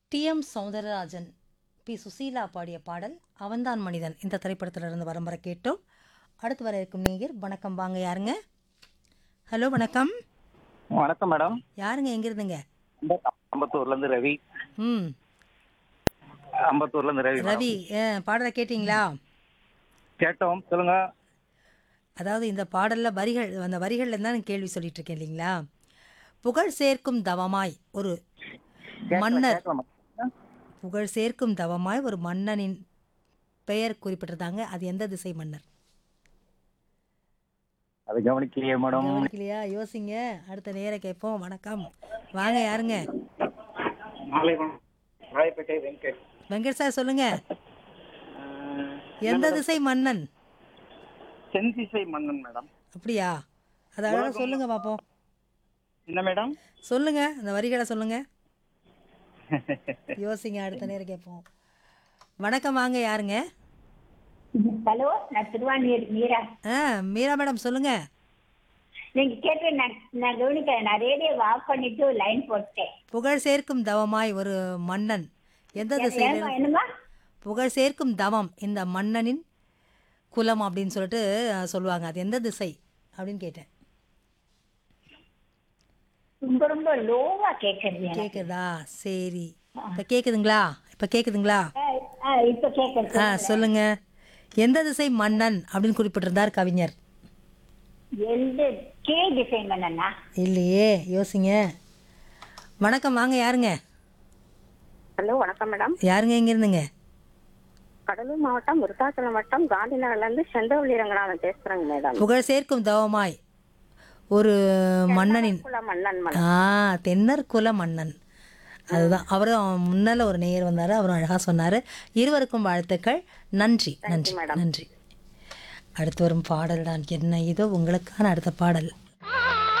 D M Soundararajan P Susheela பாடிய பாடல் அவன்தான் மனிதன் இந்த திரைப்படத்திலிருந்து வரம்பர கேட்டோம் அடுத்து வர இருக்கும் நேயர் வணக்கம் வாங்க யாருங்க ஹலோ வணக்கம் வணக்கம் மேடம் யாருங்க எங்கிருந்துங்க அம்பத்தூர்ல இருந்து ரவி ம் அம்பத்தூர்ல இருந்து ரவி மேடம். ரவி அஹ், பாடலை கேட்டிங்களா கேட்டோம் சொல்லுங்க அதாவது இந்த பாடலில் வரிகள் அந்த வரிகளில் தான் நான் கேள்வி சொல்லிட்டு இருக்கேன் இல்லைங்களா புகழ் சேர்க்கும் தவமாய் ஒரு கேட்கல, மன்னர் கேட்கல மேடம். புகழ் சேர்க்கும் தவமாய் ஒரு மன்னனின் பெயர் குறிப்பிட்டிருந்தாங்க அது எந்த திசை மன்னர் அது கவனிக்கலையே மேடம் கவனிக்கலையா யோசிங்க அடுத்த நேர கேட்போம் வணக்கம் வாங்க யாருங்க மாலை வணக்கம். ராயப்பேட்டை வெங்கட் வெங்கட் சார் சொல்லுங்க எந்த திசை மன்னன் செந்திசை மன்னன் மேடம் அப்படியா அது அழகா சொல்லுங்க பாப்போம் என்ன மேடம் சொல்லுங்க அந்த வரிகளை சொல்லுங்க யோசிங்க அடுத்த நேரம் கேட்போம் வணக்கம் வாங்க யாருங்க ஹலோ நான் திருவாணியூர் மீரா ஆ மீரா மேடம் சொல்லுங்க நீங்க கேட்டு நான் நான் கவனிக்கல நான் ரேடியோ ஆஃப் பண்ணிட்டு லைன் போட்டேன் புகழ் சேர்க்கும் தவமாய் ஒரு மன்னன் எந்த திசையில ஏமா என்னமா புகழ் சேர்க்கும் தவம் இந்த மன்னனின் குலம் அப்படின்னு சொல்லிட்டு அஹ், சொல்லுவாங்க அது எந்த திசை அப்படின்னு கேட்டேன் ரொம்ப ரொம்ப லோவா கேக்குறது எனக்கு. கேக்குதா சரி இப்ப கேக்குதுங்களா இப்ப கேக்குதுங்களா ஆ, ஆ, இப்ப கேக்குறது ஆ சொல்லுங்க எந்த திசை மன்னன் அப்படின்னு குறிப்பிட்டிருந்தார் கவிஞர் எந்த கே டிசைன் பண்ணனா இல்லையே யோசிங்க வணக்கம் வாங்க யாருங்க ஹலோ வணக்கம் மேடம் யாருங்க எங்க இருந்துங்க கடலூர் மாவட்டம் விருத்தாச்சலம் வட்டம் காந்தி நகர்ல இருந்து செந்தவள்ளி ரங்கநாதன் பேசுறேங்க மேடம் புகழ் சேர்க்கும் தவமாய் ஒரு மன்னனின் குல மன்னன் மன்னன் ஆ தென்னர் குல மன்னன் அதுதான் அவரும் முன்னால ஒரு நேயர் வந்தாரு அவரும் அழகா சொன்னாரு இருவருக்கும் வாழ்த்துக்கள் நன்றி நன்றி நன்றி அடுத்து வரும் பாடல் தான் என்ன இதோ உங்களுக்கான அடுத்த பாடல்